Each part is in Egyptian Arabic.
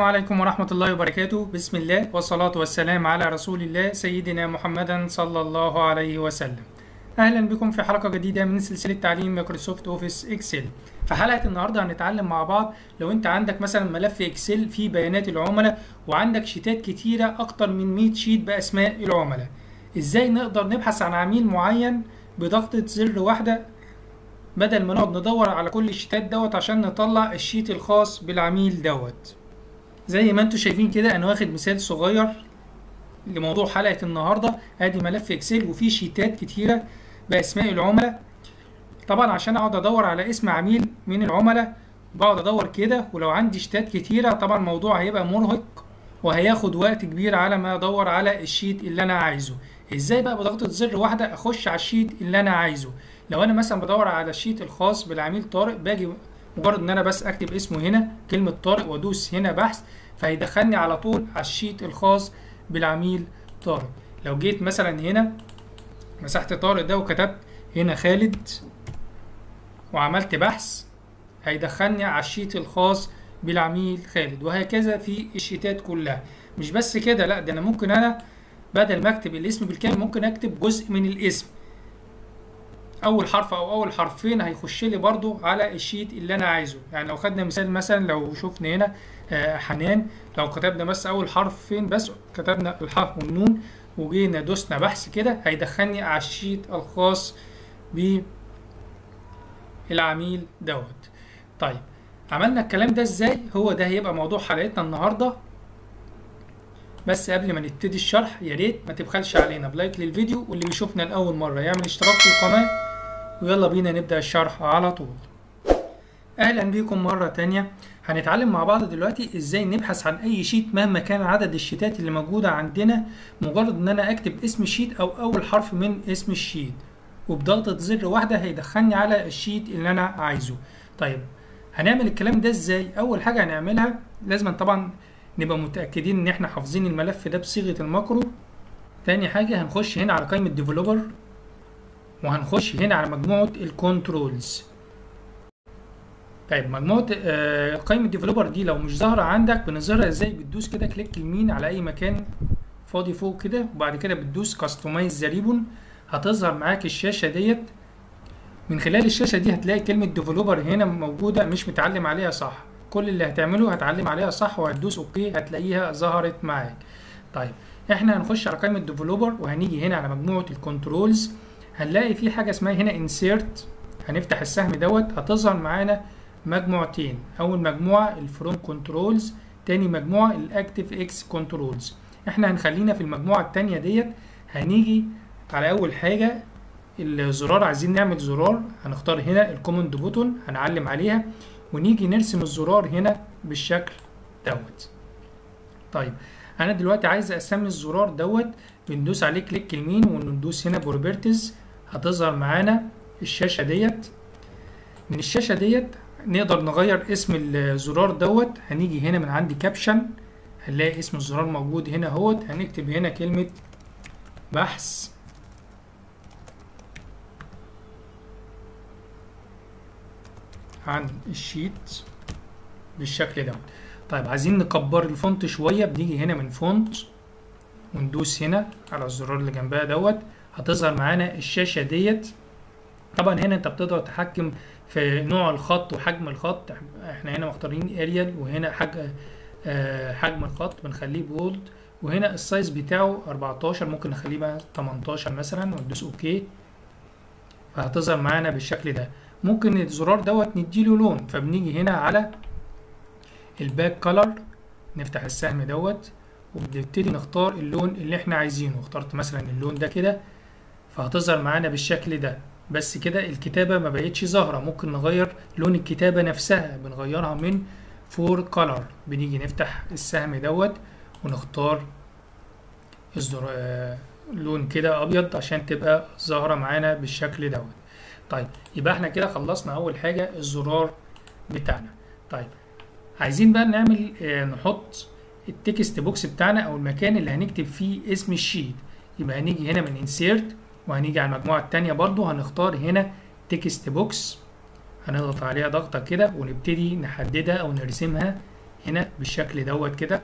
عليكم ورحمة الله وبركاته بسم الله والصلاة والسلام على رسول الله سيدنا محمدا صلى الله عليه وسلم أهلا بكم في حلقة جديدة من سلسلة تعليم مايكروسوفت أوفيس إكسل في حلقة النهاردة هنتعلم مع بعض لو أنت عندك مثلا ملف إكسل فيه بيانات العملاء وعندك شيتات كتيرة أكتر من 100 شيت بأسماء العملاء إزاي نقدر نبحث عن عميل معين بضغطة زر واحدة بدل ما نقعد ندور على كل الشيتات دوت عشان نطلع الشيت الخاص بالعميل دوت زي ما انتم شايفين كده انا واخد مثال صغير لموضوع حلقة النهاردة ادي ملف اكسل وفيه شيتات كتيرة باسماء العملاء طبعا عشان اقعد ادور على اسم عميل من العملاء بقعد ادور كده ولو عندي شيتات كتيرة طبعا الموضوع هيبقى مرهق وهياخد وقت كبير على ما ادور على الشيت اللي انا عايزه ازاي بقى بضغطة زر واحدة اخش على الشيت اللي انا عايزه لو انا مثلا بدور على الشيت الخاص بالعميل طارق باجي مجرد ان انا بس اكتب اسمه هنا كلمة طارق وادوس هنا بحث فهيدخلني على طول على الشيت الخاص بالعميل طارق لو جيت مثلا هنا مسحت طارق ده وكتبت هنا خالد وعملت بحث هيدخلني على الشيت الخاص بالعميل خالد وهكذا في الشيتات كلها مش بس كده لا ده انا ممكن انا بدل ما اكتب الاسم بالكامل ممكن اكتب جزء من الاسم اول حرف او اول حرفين هيخش لي برضو على الشيت اللي انا عايزه يعني لو خدنا مثال مثلا لو شفنا هنا آه حنان لو كتبنا بس اول حرفين بس كتبنا الحرف والنون وجينا دوسنا بحث كده هيدخلني على الشيت الخاص بالعميل دوت طيب عملنا الكلام ده ازاي هو ده هيبقى موضوع حلقتنا النهارده بس قبل ما نبتدي الشرح يا ريت ما تبخلش علينا بلايك للفيديو واللي بيشوفنا لاول مره يعمل اشتراك في القناه ويلا بينا نبدا الشرح على طول اهلا بيكم مره تانية هنتعلم مع بعض دلوقتي ازاي نبحث عن اي شيت مهما كان عدد الشيتات اللي موجوده عندنا مجرد ان انا اكتب اسم الشيت او اول حرف من اسم الشيت وبضغطه زر واحده هيدخلني على الشيت اللي انا عايزه طيب هنعمل الكلام ده ازاي اول حاجه هنعملها لازم طبعا نبقى متأكدين إن إحنا حافظين الملف ده بصيغة الماكرو تاني حاجة هنخش هنا على قائمة ديفلوبر وهنخش هنا على مجموعة الكنترولز طيب مجموعة آه قائمة ديفلوبر دي لو مش ظاهرة عندك بنظهرها ازاي بتدوس كده كليك يمين على أي مكان فاضي فوق كده وبعد كده بتدوس كاستمايز ذا ريبون هتظهر معاك الشاشة ديت من خلال الشاشة دي هتلاقي كلمة ديفلوبر هنا موجودة مش متعلم عليها صح كل اللي هتعمله هتعلم عليها صح وهتدوس اوكي هتلاقيها ظهرت معاك طيب احنا هنخش على قائمه ديفلوبر وهنيجي هنا على مجموعه الكنترولز هنلاقي في حاجه اسمها هنا انسيرت هنفتح السهم دوت هتظهر معانا مجموعتين اول مجموعه الفرونت كنترولز تاني مجموعه الاكتيف اكس كنترولز احنا هنخلينا في المجموعه التانية ديت هنيجي على اول حاجه الزرار عايزين نعمل زرار هنختار هنا الكوماند بوتون هنعلم عليها ونيجي نرسم الزرار هنا بالشكل دوت طيب انا دلوقتي عايز اسمي الزرار دوت بندوس عليه كليك يمين وندوس هنا بروبرتيز هتظهر معانا الشاشه ديت من الشاشه ديت نقدر نغير اسم الزرار دوت هنيجي هنا من عندي كابشن هنلاقي اسم الزرار موجود هنا اهوت هنكتب هنا كلمه بحث عن الشيت بالشكل دوت طيب عايزين نكبر الفونت شويه بنيجي هنا من فونت وندوس هنا على الزرار اللي جنبها دوت هتظهر معانا الشاشه ديت طبعا هنا انت بتقدر تتحكم في نوع الخط وحجم الخط احنا هنا مختارين اريال وهنا حج آه حجم الخط بنخليه بولد وهنا السايز بتاعه 14 ممكن نخليه بقى 18 مثلا وندوس اوكي فهتظهر معانا بالشكل ده ممكن الزرار دوت نديله لون فبنيجي هنا على الباك كولر نفتح السهم دوت وبنبتدي نختار اللون اللي احنا عايزينه اخترت مثلا اللون ده كده فهتظهر معانا بالشكل ده بس كده الكتابة ما بقتش ظاهرة ممكن نغير لون الكتابة نفسها بنغيرها من فور كولر بنيجي نفتح السهم دوت ونختار الزرار لون كده ابيض عشان تبقى ظاهرة معانا بالشكل دوت طيب يبقى احنا كده خلصنا اول حاجة الزرار بتاعنا طيب عايزين بقى نعمل اه نحط التكست بوكس بتاعنا او المكان اللي هنكتب فيه اسم الشيت يبقى هنيجي هنا من انسيرت وهنيجي على المجموعة التانية برضو هنختار هنا تكست بوكس هنضغط عليها ضغطة كده ونبتدي نحددها او نرسمها هنا بالشكل دوت كده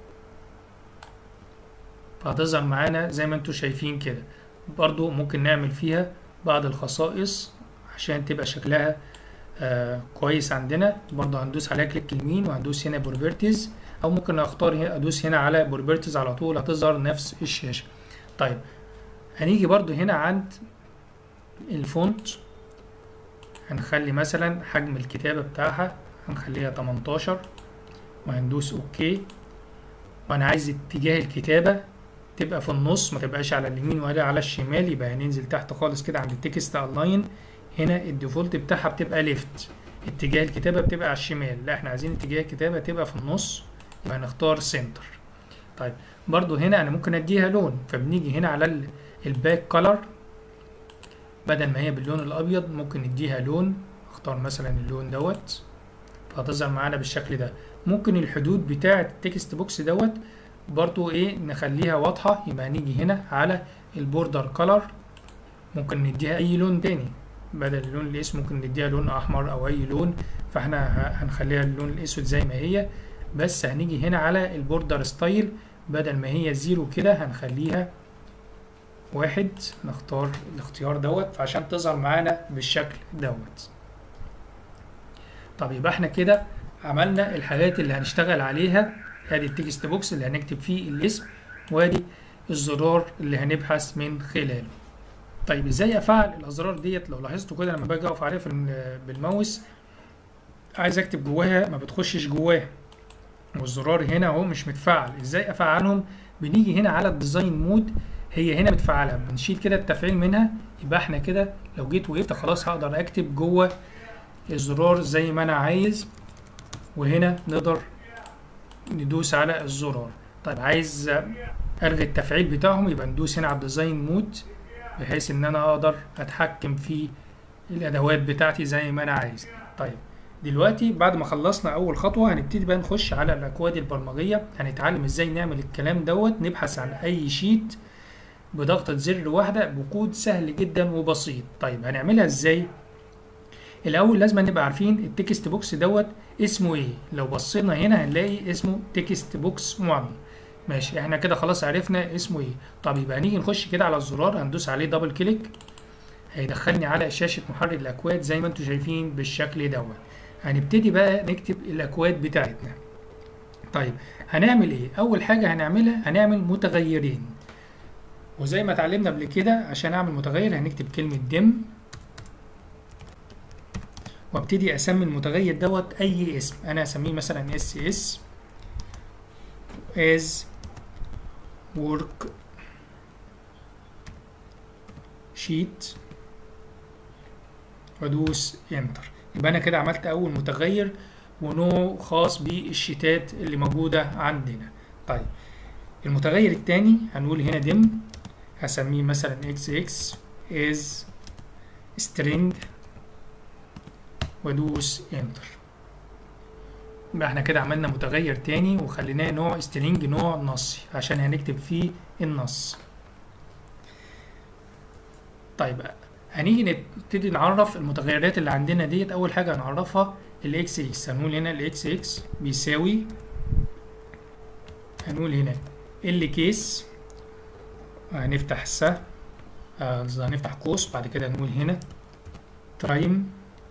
فهتظهر معانا زي ما انتوا شايفين كده برضو ممكن نعمل فيها بعض الخصائص عشان تبقى شكلها آه كويس عندنا برضو هندوس عليها كليك يمين وهندوس هنا بروبرتيز او ممكن اختار هنا ادوس هنا على بروبرتيز على طول هتظهر نفس الشاشة طيب هنيجي برضو هنا عند الفونت هنخلي مثلا حجم الكتابة بتاعها هنخليها 18 وهندوس اوكي وانا عايز اتجاه الكتابة تبقى في النص ما تبقاش على اليمين ولا على الشمال يبقى هننزل تحت خالص كده عند التكست الاين هنا الديفولت بتاعها بتبقى ليفت اتجاه الكتابة بتبقى على الشمال لا احنا عايزين اتجاه الكتابة تبقى في النص يبقى هنختار سنتر طيب برضو هنا انا ممكن اديها لون فبنيجي هنا على الباك كولر بدل ما هي باللون الابيض ممكن نديها لون اختار مثلا اللون دوت فهتظهر معانا بالشكل ده ممكن الحدود بتاعة التكست بوكس دوت برضو ايه نخليها واضحة يبقى هنيجي هنا على البوردر كولر ممكن نديها اي لون تاني بدل اللون الاسود ممكن نديها لون احمر او اي لون فاحنا هنخليها اللون الاسود زي ما هي بس هنيجي هنا على البوردر ستايل بدل ما هي زيرو كده هنخليها واحد نختار الاختيار دوت عشان تظهر معانا بالشكل دوت طب يبقى احنا كده عملنا الحاجات اللي هنشتغل عليها ادي التكست بوكس اللي هنكتب فيه الاسم وادي الزرار اللي هنبحث من خلاله طيب ازاي افعل الازرار ديت لو لاحظتوا كده لما باجي اقف عليها بالماوس عايز اكتب جواها ما بتخشش جواها والزرار هنا اهو مش متفعل ازاي افعلهم بنيجي هنا على الديزاين مود هي هنا متفعله بنشيل كده التفعيل منها يبقى احنا كده لو جيت وقفت خلاص هقدر اكتب جوه الزرار زي ما انا عايز وهنا نقدر ندوس على الزرار طيب عايز الغي التفعيل بتاعهم يبقى ندوس هنا على الديزاين مود بحيث ان انا اقدر اتحكم في الادوات بتاعتي زي ما انا عايز طيب دلوقتي بعد ما خلصنا اول خطوه هنبتدي بقى نخش على الاكواد البرمجيه هنتعلم ازاي نعمل الكلام دوت نبحث عن اي شيت بضغطة زر واحدة بكود سهل جدا وبسيط طيب هنعملها ازاي الاول لازم نبقى عارفين التكست بوكس دوت اسمه ايه لو بصينا هنا هنلاقي اسمه تكست بوكس 1 ماشي احنا كده خلاص عرفنا اسمه ايه طب يبقى هنيجي نخش كده على الزرار هندوس عليه دبل كليك هيدخلني على شاشة محرك الاكواد زي ما انتم شايفين بالشكل دوت هنبتدي بقى نكتب الاكواد بتاعتنا طيب هنعمل ايه اول حاجة هنعملها هنعمل متغيرين وزي ما اتعلمنا قبل كده عشان اعمل متغير هنكتب كلمة دم وابتدي اسمي المتغير دوت اي اسم انا اسميه مثلا اس اس as work sheet وادوس انتر يبقى انا كده عملت اول متغير ونوع خاص بالشيتات اللي موجودة عندنا طيب المتغير التاني هنقول هنا دم هسميه مثلا xx is string وادوس انتر يبقى احنا كده عملنا متغير تاني وخليناه نوع string نوع نصي عشان هنكتب فيه النص طيب هنيجي نبتدي نعرف المتغيرات اللي عندنا ديت اول حاجه هنعرفها الاكس اكس هنقول هنا الاكس اكس بيساوي هنقول هنا ال كيس هنفتح السهم آه هنفتح قوس بعد كده نقول هنا تايم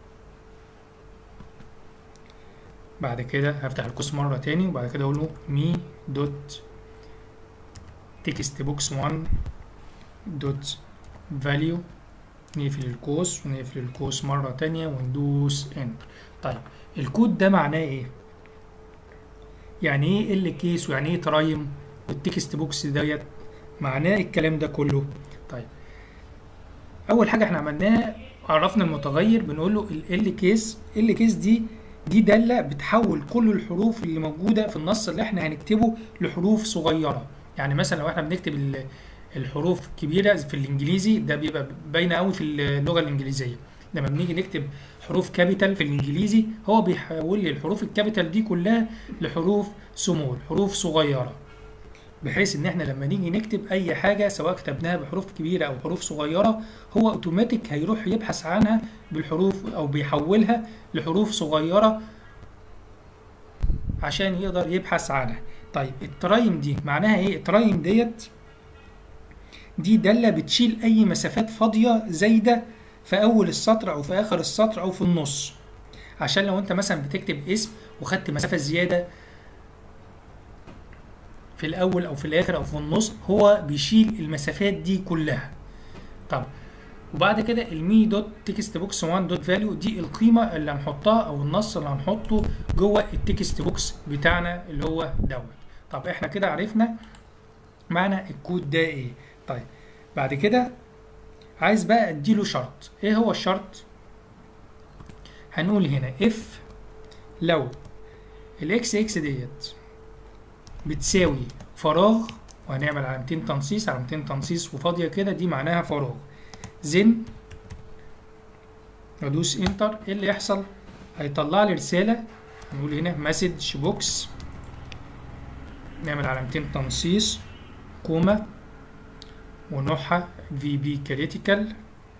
بعد كده هفتح القوس مرة تاني وبعد كده اقول له مي دوت تكست بوكس 1 دوت فاليو نقفل القوس ونقفل القوس مرة تانية وندوس انتر طيب الكود ده معناه ايه؟ يعني ايه ال كيس ويعني ايه ترايم والتكست بوكس ديت معناه الكلام ده كله طيب اول حاجه احنا عملناها عرفنا المتغير بنقول له ال كيس ال كيس دي دي داله بتحول كل الحروف اللي موجوده في النص اللي احنا هنكتبه لحروف صغيره يعني مثلا لو احنا بنكتب الحروف كبيره في الانجليزي ده بيبقى باينه قوي في اللغه الانجليزيه لما بنيجي نكتب حروف كابيتال في الانجليزي هو بيحول لي الحروف الكابيتال دي كلها لحروف سمول حروف صغيره بحيث ان احنا لما نيجي نكتب اي حاجه سواء كتبناها بحروف كبيره او حروف صغيره هو اوتوماتيك هيروح يبحث عنها بالحروف او بيحولها لحروف صغيره عشان يقدر يبحث عنها طيب الترايم دي معناها ايه الترايم ديت دي دالة بتشيل أي مسافات فاضية زايدة في أول السطر أو في آخر السطر أو في النص عشان لو أنت مثلا بتكتب اسم وخدت مسافة زيادة في الأول أو في الآخر أو في النص هو بيشيل المسافات دي كلها طب وبعد كده المي دوت تكست بوكس 1 دوت فاليو دي القيمة اللي هنحطها أو النص اللي هنحطه جوه التكست بوكس بتاعنا اللي هو دوت طب احنا كده عرفنا معنى الكود ده ايه طيب بعد كده عايز بقى اديله شرط ايه هو الشرط هنقول هنا اف لو الاكس اكس ديت بتساوي فراغ وهنعمل علامتين تنصيص علامتين تنصيص وفاضيه كده دي معناها فراغ زن ادوس انتر ايه اللي يحصل هيطلع لي رساله نقول هنا مسج بوكس نعمل علامتين تنصيص كوما ونوعها في بي كريتيكال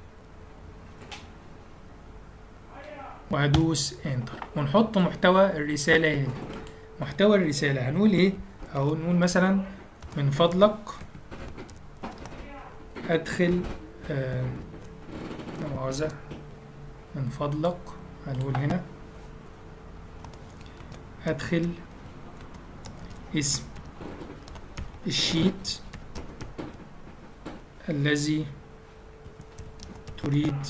وهدوس انتر ونحط محتوى الرسالة هنا محتوى الرسالة هنقول ايه او نقول مثلا من فضلك ادخل آه مؤاخذة من فضلك هنقول هنا ادخل اسم الشيت الذي تريد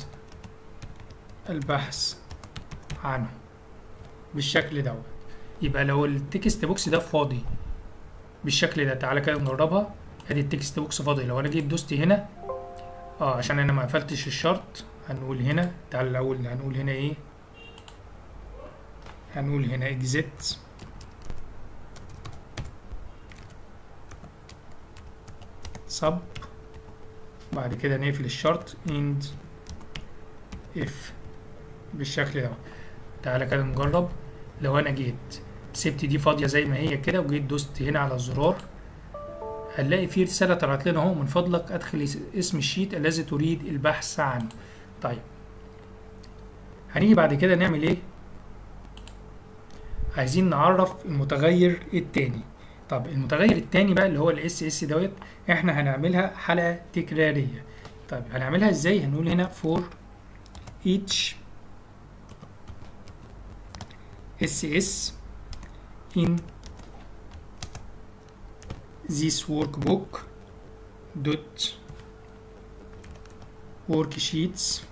البحث عنه بالشكل دوت يبقى لو التكست بوكس ده فاضي بالشكل ده تعالى كده نجربها ادي التكست بوكس فاضي لو انا جيت دوست هنا اه عشان انا ما قفلتش الشرط هنقول هنا تعالى الاول هنقول هنا ايه هنقول هنا exit sub بعد كده نقفل الشرط end if بالشكل ده تعالى كده نجرب لو انا جيت سبت دي فاضيه زي ما هي كده وجيت دوست هنا على الزرار هنلاقي في رساله طلعت لنا اهو من فضلك ادخل اسم الشيت الذي تريد البحث عنه طيب هنيجي بعد كده نعمل ايه عايزين نعرف المتغير التاني طب المتغير التاني بقى اللي هو الاس اس دوت احنا هنعملها حلقه تكراريه طيب هنعملها ازاي هنقول هنا for each ss in this workbook dot worksheets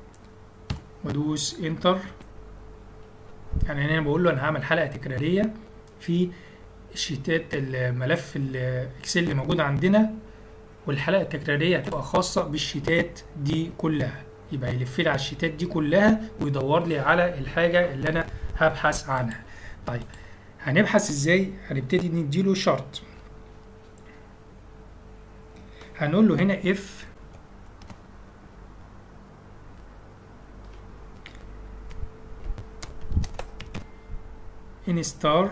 وادوس انتر يعني هنا بقول له انا هعمل حلقه تكراريه في الشيتات الملف الاكسل اللي موجود عندنا والحلقه التكراريه هتبقى خاصه بالشيتات دي كلها يبقى يلف لي على الشيتات دي كلها ويدور لي على الحاجه اللي انا هبحث عنها طيب هنبحث ازاي هنبتدي نديله شرط هنقول له هنا if in star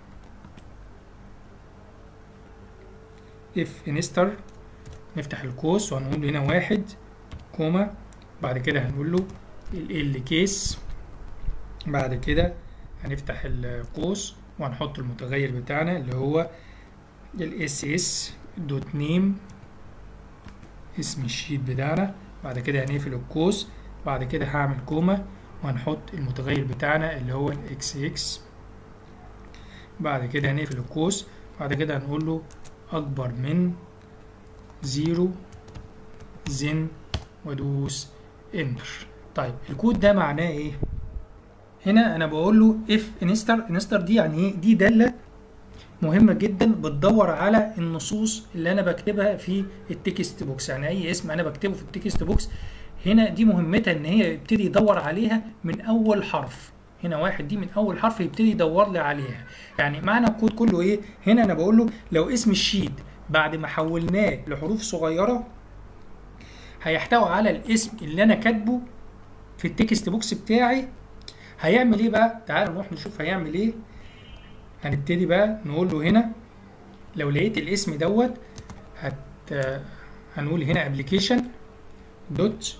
if in star نفتح القوس وهنقول هنا واحد كوما بعد كده هنقول له ال كيس بعد كده هنفتح القوس وهنحط المتغير بتاعنا اللي هو الاس اس دوت نيم اسم الشيت بتاعنا بعد كده هنقفل القوس بعد كده هعمل كوما وهنحط المتغير بتاعنا اللي هو الاكس اكس بعد كده هنقفل القوس بعد كده هنقول له اكبر من زيرو زن وادوس انتر طيب الكود ده معناه ايه هنا انا بقول له اف انستر انستر دي يعني ايه دي داله مهمه جدا بتدور على النصوص اللي انا بكتبها في التكست بوكس يعني اي اسم انا بكتبه في التكست بوكس هنا دي مهمتها ان هي يبتدي يدور عليها من اول حرف هنا واحد دي من اول حرف يبتدي يدور لي عليها يعني معنى الكود كله ايه هنا انا بقول له لو اسم الشيت بعد ما حولناه لحروف صغيره هيحتوي على الاسم اللي انا كاتبه في التكست بوكس بتاعي هيعمل ايه بقى تعال نروح نشوف هيعمل ايه هنبتدي بقى نقول له هنا لو لقيت الاسم دوت هت هنقول هنا ابلكيشن دوت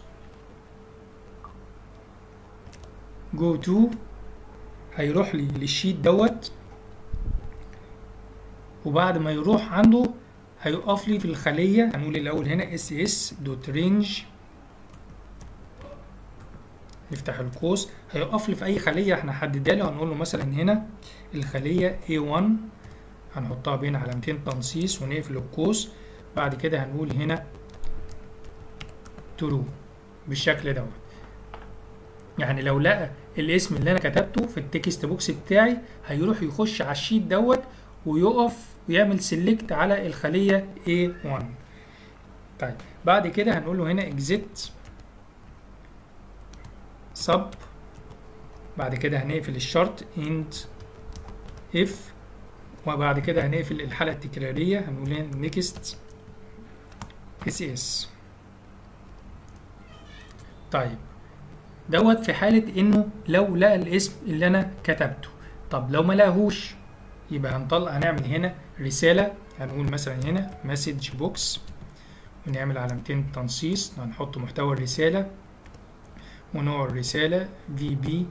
جو تو هيروح لي للشيت دوت وبعد ما يروح عنده هيقف لي في الخلية هنقول الأول هنا اس اس دوت رينج نفتح القوس هيقف لي في أي خلية احنا حددها له هنقول له مثلا هنا الخلية A1 هنحطها بين علامتين تنصيص ونقفل القوس بعد كده هنقول هنا true بالشكل دوت يعني لو لقى الاسم اللي انا كتبته في التكست بوكس بتاعي هيروح يخش على الشيت دوت ويقف ويعمل سيلكت على الخلية A1 طيب بعد كده هنقول له هنا exit sub بعد كده هنقفل الشرط end if وبعد كده هنقفل الحالة التكرارية هنقول هنا next ss طيب دوت في حالة انه لو لقى الاسم اللي انا كتبته طب لو ما لقاهوش يبقى هنطلع هنعمل هنا رسالة هنقول مثلا هنا مسج بوكس ونعمل علامتين تنصيص هنحط محتوى الرسالة ونوع الرسالة في بي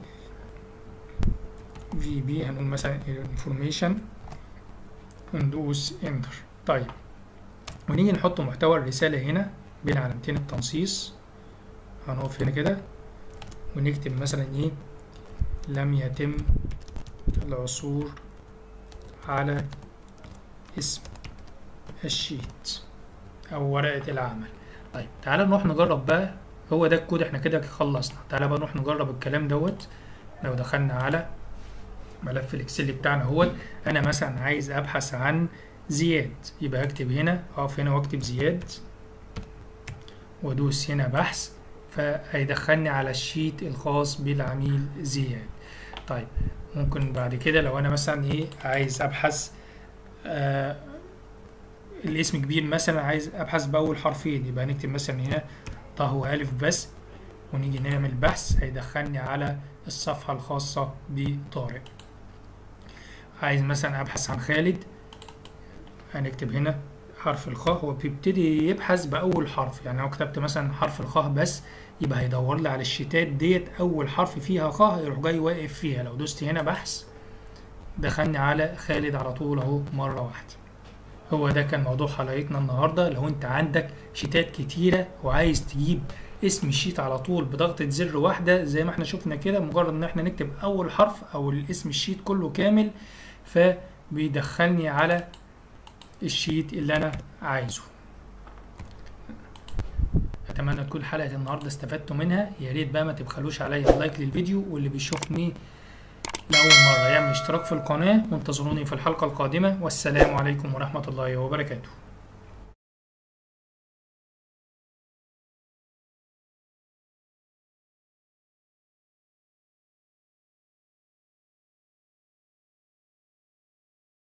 في بي هنقول مثلا information وندوس انتر طيب ونيجي نحط محتوى الرسالة هنا بين علامتين التنصيص هنقف هنا كده ونكتب مثلا ايه لم يتم العثور على اسم الشيت او ورقة العمل طيب تعالى نروح نجرب بقى هو ده الكود احنا كده خلصنا تعالى بقى نروح نجرب الكلام دوت لو دخلنا على ملف الاكسل بتاعنا هو انا مثلا عايز ابحث عن زياد يبقى اكتب هنا اقف هنا واكتب زياد وادوس هنا بحث فهيدخلني على الشيت الخاص بالعميل زياد طيب ممكن بعد كده لو انا مثلا ايه عايز ابحث آه الاسم كبير مثلا عايز ابحث باول حرفين يبقى نكتب مثلا هنا طه والف بس ونيجي نعمل بحث هيدخلني على الصفحة الخاصة بطارق عايز مثلا ابحث عن خالد هنكتب هنا حرف الخاء هو بيبتدي يبحث بأول حرف يعني لو كتبت مثلا حرف الخاء بس يبقى هيدور لي على الشتات ديت أول حرف فيها خاء هيروح جاي واقف فيها لو دوست هنا بحث دخلني على خالد على طول أهو مرة واحدة هو ده كان موضوع حلقتنا النهاردة لو أنت عندك شتات كتيرة وعايز تجيب اسم الشيت على طول بضغطة زر واحدة زي ما احنا شفنا كده مجرد ان احنا نكتب أول حرف أو الاسم الشيت كله كامل فبيدخلني على الشيت اللي انا عايزه اتمنى تكون حلقه النهارده استفدتوا منها يا ريت بقى ما تبخلوش عليا لايك للفيديو واللي بيشوفني لاول مره يعمل اشتراك في القناه وانتظروني في الحلقه القادمه والسلام عليكم ورحمه الله وبركاته